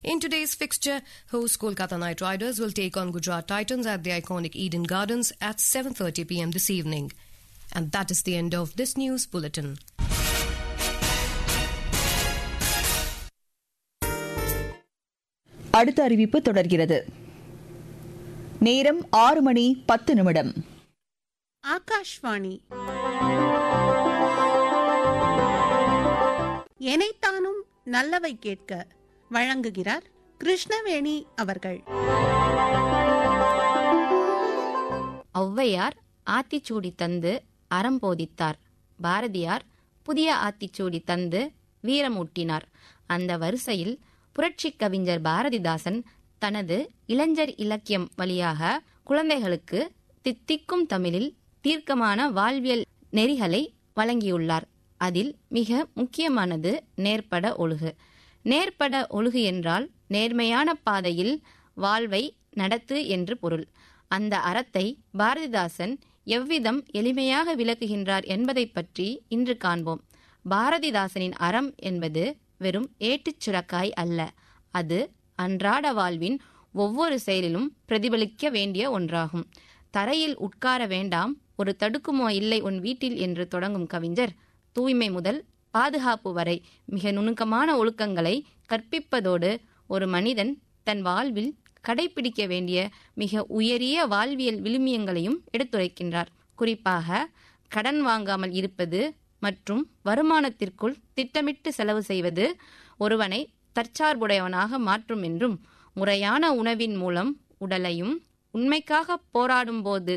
In today's fixture, host Kolkata Knight Riders will take on Gujarat Titans at the iconic Eden Gardens at 7:30 p.m. this evening. And that is the end of this news bulletin. அடுத்த அறிவிப்பு தொடர்கிறது நேரம் ஆறு மணி பத்து நிமிடம் ஆகாஷ்வாணி எனைத்தானும் நல்லவை கேட்க வழங்குகிறார் கிருஷ்ணவேணி அவர்கள் ஔவையார் ஆத்திச்சூடி தந்து அறம் போதித்தார் பாரதியார் புதிய ஆத்திச்சூடி தந்து வீரமூட்டினார் அந்த வரிசையில் புரட்சிக் கவிஞர் பாரதிதாசன் தனது இளைஞர் இலக்கியம் வழியாக குழந்தைகளுக்கு தித்திக்கும் தமிழில் தீர்க்கமான வாழ்வியல் நெறிகளை வழங்கியுள்ளார் அதில் மிக முக்கியமானது நேர்பட ஒழுகு நேர்பட ஒழுகு என்றால் நேர்மையான பாதையில் வாழ்வை நடத்து என்று பொருள் அந்த அறத்தை பாரதிதாசன் எவ்விதம் எளிமையாக விளக்குகின்றார் என்பதைப் பற்றி இன்று காண்போம் பாரதிதாசனின் அறம் என்பது வெறும் ஏட்டுச் சுரக்காய் அல்ல அது அன்றாட வாழ்வின் ஒவ்வொரு செயலிலும் பிரதிபலிக்க வேண்டிய ஒன்றாகும் தரையில் உட்கார வேண்டாம் ஒரு தடுக்குமோ இல்லை உன் வீட்டில் என்று தொடங்கும் கவிஞர் தூய்மை முதல் பாதுகாப்பு வரை மிக நுணுக்கமான ஒழுக்கங்களை கற்பிப்பதோடு ஒரு மனிதன் தன் வாழ்வில் கடைபிடிக்க வேண்டிய மிக உயரிய வாழ்வியல் விழுமியங்களையும் எடுத்துரைக்கின்றார் குறிப்பாக கடன் வாங்காமல் இருப்பது மற்றும் வருமானத்திற்குள் திட்டமிட்டு செலவு செய்வது ஒருவனை தற்சார்புடையவனாக மாற்றும் என்றும் முறையான உணவின் மூலம் உடலையும் உண்மைக்காக போராடும் போது